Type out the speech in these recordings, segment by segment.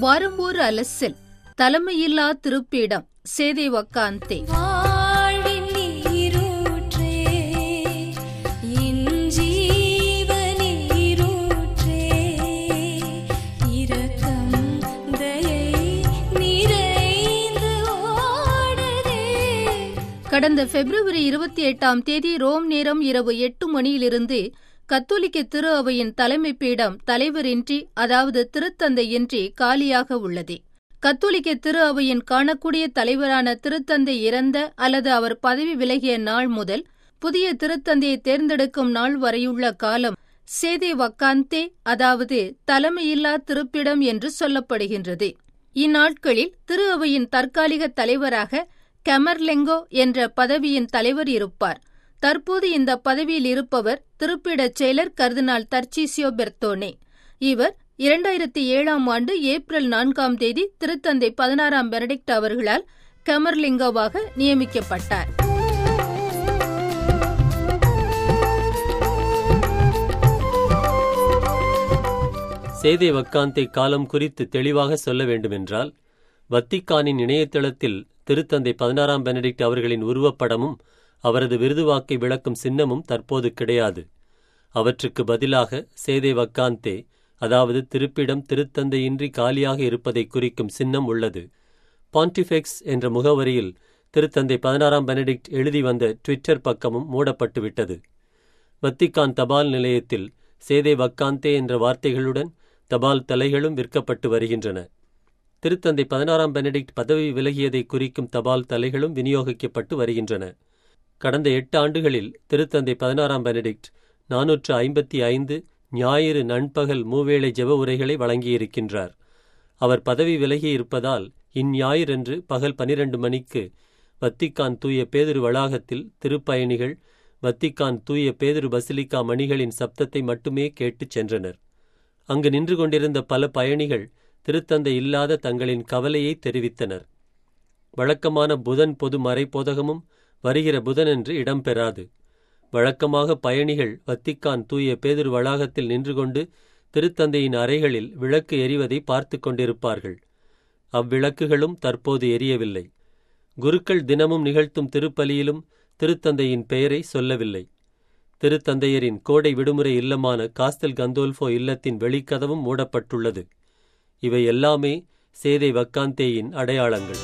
வாரம்போர் அலசில் தலைமையில்லா திருப்பீடம் சேதை வக்காந்தே வாழ்வின் நீரூற்றே, என் ஜீவ நீரூற்றே, இரக்கம், தயை நிறைந்து ஓடுதே. கடந்த பிப்ரவரி இருபத்தி எட்டாம் தேதி ரோம் நேரம் இரவு எட்டு மணியிலிருந்து கத்தோலிக்க திரு அவையின் தலைமை பீடம் தலைவரின்றி அதாவது திருத்தந்தையின்றி காலியாக உள்ளது கத்தோலிக்க திரு அவையின் காணக்கூடிய தலைவரான திருத்தந்தை இறந்த அல்லது அவர் பதவி விலகிய நாள் முதல் புதிய திருத்தந்தையை தேர்ந்தெடுக்கும் நாள் வரையுள்ள காலம் சேதே வக்காந்தே அதாவது தலைமையில்லா திருப்பிடம் என்று சொல்லப்படுகின்றது இந்நாட்களில் திரு அவையின் தற்காலிக தலைவராக கெமர்லெங்கோ என்ற பதவியின் தலைவர் இருப்பார் தற்போது இந்த பதவியில் இருப்பவர் திருப்பிடச் செயலர் கர்தினால் தர்ச்சீசியோ பெர்த்தோனே இவர் இரண்டாயிரத்தி ஏழாம் ஆண்டு ஏப்ரல் நான்காம் தேதி திருத்தந்தை பதினாறாம் பெனடிக்ட் அவர்களால் கெமர்லிங்கோவாக நியமிக்கப்பட்டார் சேதே வக்காந்தே காலம் குறித்து தெளிவாக சொல்ல வேண்டுமென்றால் வத்திக்கானின் இணையதளத்தில் திருத்தந்தை பதினாறாம் பெனடிக்ட் அவர்களின் உருவப்படமும் அவரது விருதுவாக்கை விளக்கும் சின்னமும் தற்போது கிடையாது அவற்றுக்கு பதிலாக சேதே வக்காந்தே அதாவது திருப்பிடம் திருத்தந்தையின்றி காலியாக இருப்பதை குறிக்கும் சின்னம் உள்ளது பாண்டிஃபெக்ஸ் என்ற முகவரியில் திருத்தந்தை பதினாறாம் பெனடிக்ட் எழுதி வந்த ட்விட்டர் பக்கமும் மூடப்பட்டுவிட்டது வத்திக்கான் தபால் நிலையத்தில் சேதே வக்காந்தே என்ற வார்த்தைகளுடன் தபால் தலைகளும் விற்கப்பட்டு வருகின்றன திருத்தந்தை பதினாறாம் பெனடிக்ட் பதவி விலகியதை குறிக்கும் தபால் தலைகளும் விநியோகிக்கப்பட்டு வருகின்றன கடந்த எட்டு ஆண்டுகளில் திருத்தந்தை பதினாறாம் பெனடிக்ட் நானூற்று ஐம்பத்தி ஐந்து ஞாயிறு நண்பகல் மூவேளை ஜெப உரைகளை வழங்கியிருக்கின்றார் அவர் பதவி விலகியிருப்பதால் இந்ஞாயிறன்று பகல் பனிரண்டு மணிக்கு வத்திக்கான் தூய பேதுரு வளாகத்தில் திருப்பயணிகள் வத்திக்கான் தூய பேதுரு பசிலிக்கா மணிகளின் சப்தத்தை மட்டுமே கேட்டுச் சென்றனர் அங்கு நின்று கொண்டிருந்த பல பயணிகள் திருத்தந்தை இல்லாத தங்களின் கவலையை தெரிவித்தனர் வழக்கமான புதன் பொது மறைப்போதகமும் வருகிற புதனன்று இடம்பெறாது வழக்கமாக பயணிகள் வத்திக்கான் தூய பேதுரு வளாகத்தில் நின்று கொண்டு திருத்தந்தையின் அறைகளில் விளக்கு எரிவதை பார்த்து கொண்டிருப்பார்கள் அவ்விளக்குகளும் தற்போது எரியவில்லை குருக்கள் தினமும் நிகழ்த்தும் திருப்பலியிலும் திருத்தந்தையின் பெயரை சொல்லவில்லை திருத்தந்தையரின் கோடை விடுமுறை இல்லமான காஸ்தல் கந்தோல்ஃபோ இல்லத்தின் வெளிக்கதவும் மூடப்பட்டுள்ளது இவை எல்லாமே சேதை வக்காந்தேயின் அடையாளங்கள்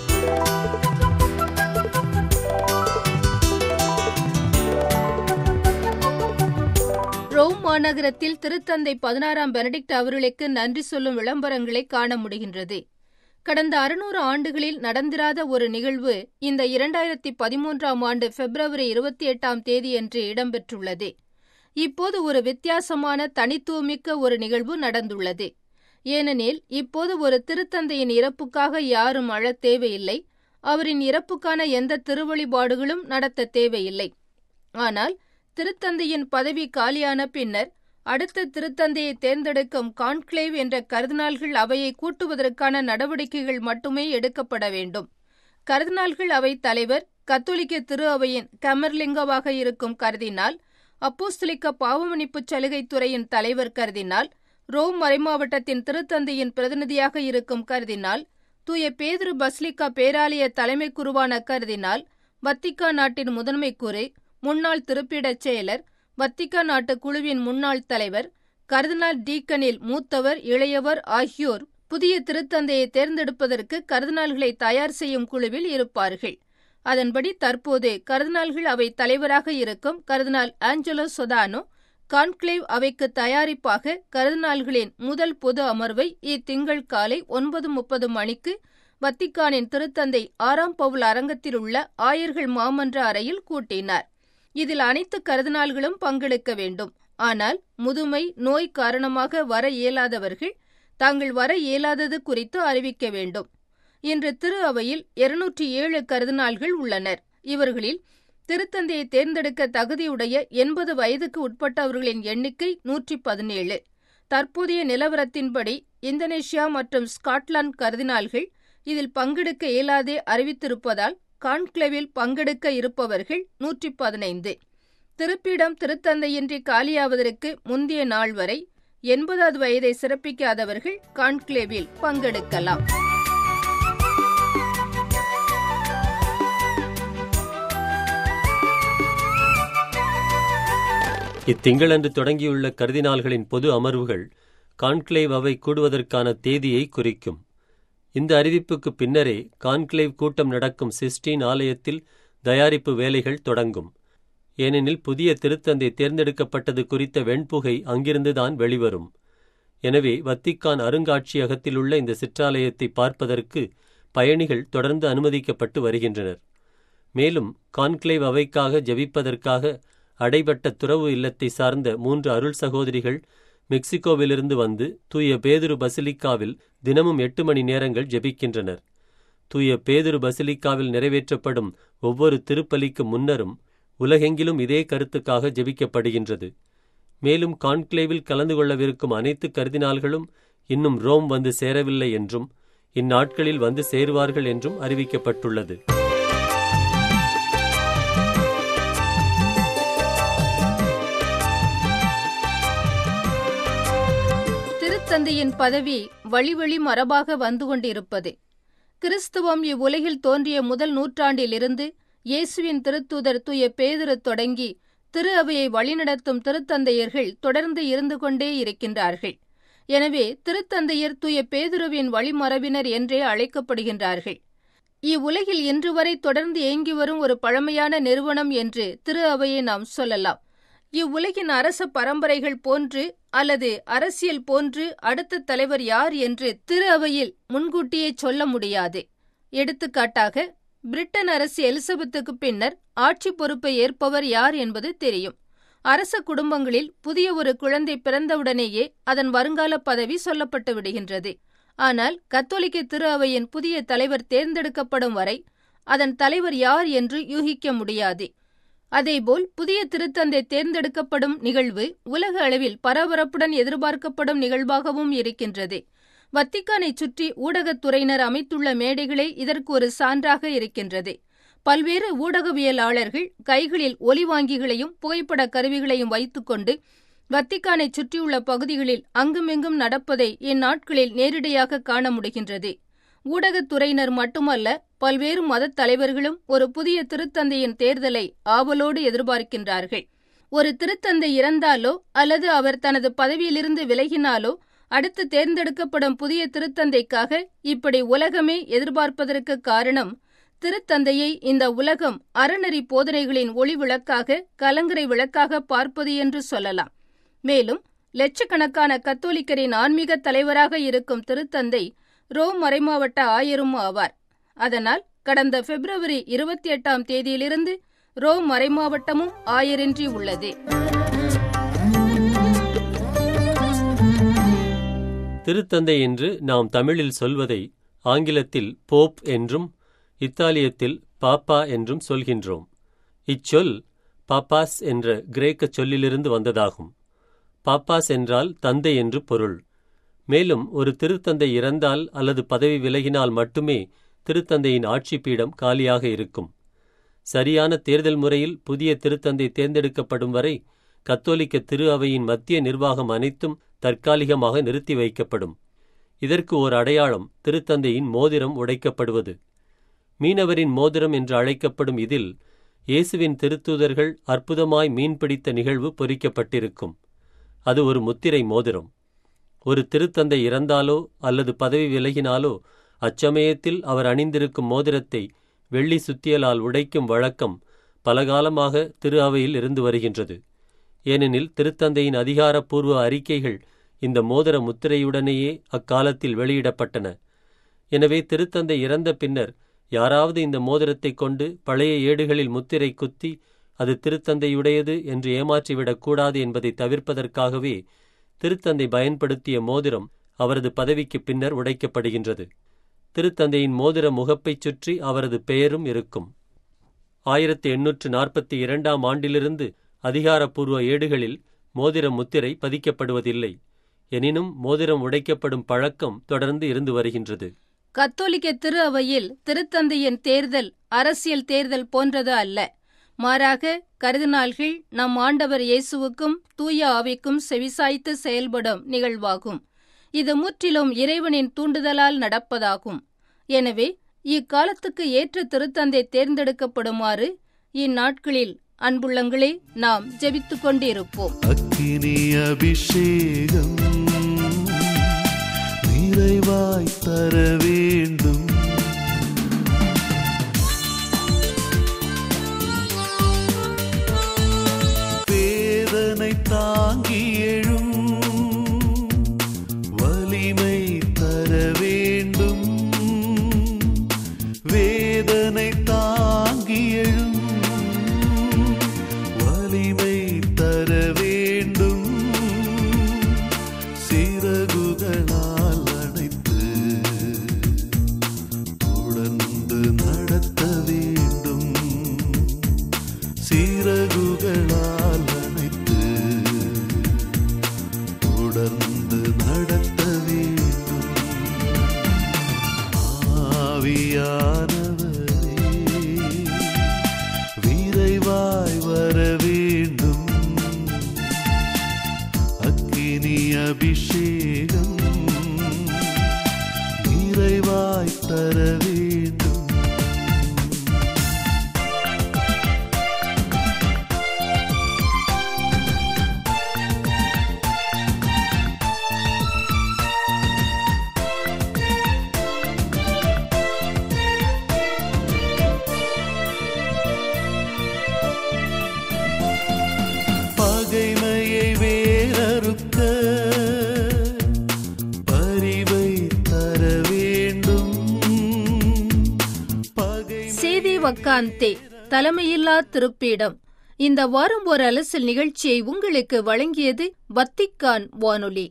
ரோம் மாநகரத்தில் திருத்தந்தை பதினாறாம் பெனடிக்ட் அவர்களுக்கு நன்றி சொல்லும் விளம்பரங்களை காண முடிகின்றது கடந்த அறுநூறு ஆண்டுகளில் நடந்திராத ஒரு நிகழ்வு இந்த இரண்டாயிரத்தி பதிமூன்றாம் ஆண்டு பிப்ரவரி இருபத்தி எட்டாம் தேதியன்று இடம்பெற்றுள்ளது இப்போது ஒரு வித்தியாசமான தனித்துவமிக்க ஒரு நிகழ்வு நடந்துள்ளது ஏனெனில் இப்போது ஒரு திருத்தந்தையின் இறப்புக்காக யாரும் அழத் தேவையில்லை அவரின் இறப்புக்கான எந்த திருவழிபாடுகளும் நடத்த தேவையில்லை ஆனால் திருத்தந்தையின் பதவி காலியான பின்னர் அடுத்த திருத்தந்தையை தேர்ந்தெடுக்கும் கான்க்ளேவ் என்ற கருதினால்கள் அவையை கூட்டுவதற்கான நடவடிக்கைகள் மட்டுமே எடுக்கப்பட வேண்டும் கருதினால்கள் அவை தலைவர் கத்தோலிக்க திரு அவையின் கமர்லிங்கவாக இருக்கும் கருதினால் அப்போஸ்தலிக்க பாவமன்னிப்புச் சலுகைத் துறையின் தலைவர் கருதினால் ரோம் மறைமாவட்டத்தின் திருத்தந்தையின் பிரதிநிதியாக இருக்கும் கருதினால் தூய பேதுரு பஸ்லிக்கா பேராலய தலைமை குருவான கருதினால் வத்திக்கா நாட்டின் முதன்மை குரு முன்னாள் திருப்பிடச் செயலர் வத்திக்கா நாட்டு குழுவின் முன்னாள் தலைவர் கர்தினால் டீக்கனில் மூத்தவர் இளையவர் ஆகியோர் புதிய திருத்தந்தையை தேர்ந்தெடுப்பதற்கு கர்தினால்களை தயார் செய்யும் குழுவில் இருப்பார்கள் அதன்படி தற்போது கர்தினால்கள் அவை தலைவராக இருக்கும் கர்தினால் ஆஞ்சலோ சொதானோ கான்க்ளேவ் அவைக்கு தயாரிப்பாக கருதினால்களின் முதல் பொது அமர்வை இத்திங்கள் காலை ஒன்பது முப்பது மணிக்கு வத்திக்கானின் திருத்தந்தை ஆறாம் பவுல் அரங்கத்தில் உள்ள ஆயர்கள் மாமன்ற அறையில் கூட்டினார் இதில் அனைத்து கருதினால்களும் பங்கெடுக்க வேண்டும் ஆனால் முதுமை நோய் காரணமாக வர இயலாதவர்கள் தாங்கள் வர இயலாதது குறித்து அறிவிக்க வேண்டும் இன்று திரு அவையில் இருநூற்றி ஏழு கருதினால்கள் உள்ளனர் இவர்களில் திருத்தந்தையை தேர்ந்தெடுக்க தகுதியுடைய எண்பது வயதுக்கு உட்பட்டவர்களின் எண்ணிக்கை நூற்றி பதினேழு தற்போதைய நிலவரத்தின்படி இந்தோனேஷியா மற்றும் ஸ்காட்லாந்து கருதினால்கள் இதில் பங்கெடுக்க இயலாதே அறிவித்திருப்பதால் கான்க்ளேவில் பங்கெடுக்க இருப்பவர்கள் நூற்றி பதினைந்து திருப்பிடம் திருத்தந்தையின்றி காலியாவதற்கு முந்தைய நாள் வரை எண்பதாவது வயதை சிறப்பிக்காதவர்கள் கான்க்ளேவில் பங்கெடுக்கலாம் இத்திங்களன்று தொடங்கியுள்ள கர்தினால்களின் பொது அமர்வுகள் கான்க்ளேவ் அவை கூடுவதற்கான தேதியை குறிக்கும் இந்த அறிவிப்புக்கு பின்னரே கான்க்ளேவ் கூட்டம் நடக்கும் சிஸ்டீன் ஆலயத்தில் தயாரிப்பு வேலைகள் தொடங்கும் ஏனெனில் புதிய திருத்தந்தை தேர்ந்தெடுக்கப்பட்டது குறித்த வெண்புகை அங்கிருந்துதான் வெளிவரும் எனவே வத்திக்கான் அருங்காட்சியகத்திலுள்ள இந்த சிற்றாலயத்தை பார்ப்பதற்கு பயணிகள் தொடர்ந்து அனுமதிக்கப்பட்டு வருகின்றனர் மேலும் கான்க்ளேவ் அவைக்காக ஜெபிப்பதற்காக அடைபட்ட துறவு இல்லத்தை சார்ந்த மூன்று அருள் சகோதரிகள் மெக்சிகோவிலிருந்து வந்து தூய பேதுரு பசிலிக்காவில் தினமும் எட்டு மணி நேரங்கள் ஜெபிக்கின்றனர் தூய பேதுரு பசிலிக்காவில் நிறைவேற்றப்படும் ஒவ்வொரு திருப்பலிக்கு முன்னரும் உலகெங்கிலும் இதே கருத்துக்காக ஜெபிக்கப்படுகின்றது மேலும் கான்க்ளேவில் கலந்து கொள்ளவிருக்கும் அனைத்து கர்தினால்களும் இன்னும் ரோம் வந்து சேரவில்லை என்றும் இந்நாட்களில் வந்து சேருவார்கள் என்றும் அறிவிக்கப்பட்டுள்ளது திருத்தந்தையின் பதவி வழி வழி மரபாக வந்து கொண்டிருப்பது கிறிஸ்துவம் இவ்வுலகில் தோன்றிய முதல் நூற்றாண்டிலிருந்து இயேசுவின் திருத்தூதர் தூய பேதுரு தொடங்கி திரு அவையை வழிநடத்தும் திருத்தந்தையர்கள் தொடர்ந்து இருந்து கொண்டே இருக்கின்றார்கள் எனவே திருத்தந்தையர் தூய பேதுருவின் வழிமரபினர் என்றே அழைக்கப்படுகின்றார்கள் இவ்வுலகில் இன்று வரை தொடர்ந்து இயங்கி வரும் ஒரு பழமையான நிறுவனம் என்று திரு அவையை நாம் சொல்லலாம் இவ்வுலகின் அரச பரம்பரைகள் போன்று அல்லது அரசியல் போன்று அடுத்த தலைவர் யார் என்று திரு அவையில் முன்கூட்டியே சொல்ல முடியாது எடுத்துக்காட்டாக பிரிட்டன் அரசு எலிசபெத்துக்கு பின்னர் ஆட்சி பொறுப்பை ஏற்பவர் யார் என்பது தெரியும் அரச குடும்பங்களில் புதிய ஒரு குழந்தை பிறந்தவுடனேயே அதன் வருங்கால பதவி சொல்லப்பட்டு விடுகின்றது ஆனால் கத்தோலிக்க திரு அவையின் புதிய தலைவர் தேர்ந்தெடுக்கப்படும் வரை அதன் தலைவர் யார் என்று யூகிக்க முடியாது அதேபோல் புதிய திருத்தந்தை தேர்ந்தெடுக்கப்படும் நிகழ்வு உலக அளவில் பரபரப்புடன் எதிர்பார்க்கப்படும் நிகழ்வாகவும் இருக்கின்றது வத்திக்கானைச் சுற்றி ஊடகத்துறையினர் அமைத்துள்ள மேடைகளே இதற்கு ஒரு சான்றாக இருக்கின்றது பல்வேறு ஊடகவியலாளர்கள் கைகளில் ஒலிவாங்கிகளையும் புகைப்பட கருவிகளையும் வைத்துக்கொண்டு வத்திக்கானைச் சுற்றியுள்ள பகுதிகளில் அங்குமிங்கும் நடப்பதை இந்நாட்களில் நேரிடையாக காண முடிகின்றது ஊடகத்துறையினர் மட்டுமல்ல பல்வேறு மதத் தலைவர்களும் ஒரு புதிய திருத்தந்தையின் தேர்தலை ஆவலோடு எதிர்பார்க்கின்றார்கள் ஒரு திருத்தந்தை இறந்தாலோ அல்லது அவர் தனது பதவியிலிருந்து விலகினாலோ அடுத்து தேர்ந்தெடுக்கப்படும் புதிய திருத்தந்தைக்காக இப்படி உலகமே எதிர்பார்ப்பதற்கு காரணம் திருத்தந்தையை இந்த உலகம் அறநெறி போதனைகளின் ஒளி விளக்காக கலங்கரை விளக்காக பார்ப்பது என்று சொல்லலாம் மேலும் லட்சக்கணக்கான கத்தோலிக்கரின் ஆன்மீக தலைவராக இருக்கும் திருத்தந்தை ரோம் மறைமாவட்ட ஆயரும் ஆவார் அதனால் கடந்த பிப்ரவரி இருபத்தி எட்டாம் தேதியிலிருந்து ரோம் மறைமாவட்டமும் ஆயரின்றி உள்ளது திருத்தந்தை என்று நாம் தமிழில் சொல்வதை ஆங்கிலத்தில் போப் என்றும் இத்தாலியத்தில் பாப்பா என்றும் சொல்கின்றோம் இச்சொல் பாப்பாஸ் என்ற கிரேக்க சொல்லிலிருந்து வந்ததாகும் பாப்பாஸ் என்றால் தந்தை என்று பொருள் மேலும் ஒரு திருத்தந்தை இறந்தால் அல்லது பதவி விலகினால் மட்டுமே திருத்தந்தையின் ஆட்சி பீடம் காலியாக இருக்கும் சரியான தேர்தல் முறையில் புதிய திருத்தந்தை தேர்ந்தெடுக்கப்படும் வரை கத்தோலிக்க திரு அவையின் மத்திய நிர்வாகம் அனைத்தும் தற்காலிகமாக நிறுத்தி வைக்கப்படும் இதற்கு ஓர் அடையாளம் திருத்தந்தையின் மோதிரம் உடைக்கப்படுவது மீனவரின் மோதிரம் என்று அழைக்கப்படும் இதில் இயேசுவின் திருத்தூதர்கள் அற்புதமாய் மீன்பிடித்த நிகழ்வு பொறிக்கப்பட்டிருக்கும் அது ஒரு முத்திரை மோதிரம் ஒரு திருத்தந்தை இறந்தாலோ அல்லது பதவி விலகினாலோ அச்சமயத்தில் அவர் அணிந்திருக்கும் மோதிரத்தை வெள்ளி சுத்தியலால் உடைக்கும் வழக்கம் பலகாலமாக திரு அவையில் இருந்து வருகின்றது ஏனெனில் திருத்தந்தையின் அதிகாரப்பூர்வ அறிக்கைகள் இந்த மோதிர முத்திரையுடனேயே அக்காலத்தில் வெளியிடப்பட்டன எனவே திருத்தந்தை இறந்த பின்னர் யாராவது இந்த மோதிரத்தைக் கொண்டு பழைய ஏடுகளில் முத்திரை குத்தி அது திருத்தந்தையுடையது என்று ஏமாற்றிவிடக் கூடாது என்பதை தவிர்ப்பதற்காகவே திருத்தந்தை பயன்படுத்திய மோதிரம் அவரது பதவிக்கு பின்னர் உடைக்கப்படுகின்றது திருத்தந்தையின் மோதிர முகப்பைச் சுற்றி அவரது பெயரும் இருக்கும் ஆயிரத்தி எண்ணூற்று நாற்பத்தி இரண்டாம் ஆண்டிலிருந்து அதிகாரப்பூர்வ ஏடுகளில் மோதிர முத்திரை பதிக்கப்படுவதில்லை எனினும் மோதிரம் உடைக்கப்படும் பழக்கம் தொடர்ந்து இருந்து வருகின்றது கத்தோலிக்க திரு அவையில் திருத்தந்தையின் தேர்தல் அரசியல் தேர்தல் போன்றது அல்ல மாறாக கருதினால்கள் நம் ஆண்டவர் இயேசுவுக்கும் தூய ஆவிக்கும் செவிசாய்த்து செயல்படும் நிகழ்வாகும் இது முற்றிலும் இறைவனின் தூண்டுதலால் நடப்பதாகும் எனவே இக்காலத்துக்கு ஏற்ற திருத்தந்தை தேர்ந்தெடுக்கப்படுமாறு இந்நாட்களில் அன்புள்ளங்களே நாம் ஜெபித்துக் கொண்டிருப்போம் அக்கினி அபிஷேகம் நிறைவாய் தர வேண்டும் வேதனை தாங்கி எழும் வலிமை தர வேண்டும் வேதனை தாங்கி எழும் வலிமை தர வேண்டும் சிறகுகளால் அணைத்து தொடர்ந்து நடத்த வேண்டும் சிறகுகளால் அணைத்து தொடர்ந்து நடத்த வேண்டும் ஆவியானவரே விரைவாய் வர வேண்டும் அக்கினி அபிஷேகம் நிறைவாய் தர வேண்டும் பகைமையை வேறறுக்க பரிவை தர வேண்டும் பகை சேதி வக்காந்தே தலைமையில்லா திருப்பீடம் இந்த வாரம் ஒரு அலசல் நிகழ்ச்சியை உங்களுக்கு வழங்கியது வத்திக்கான் வானொலி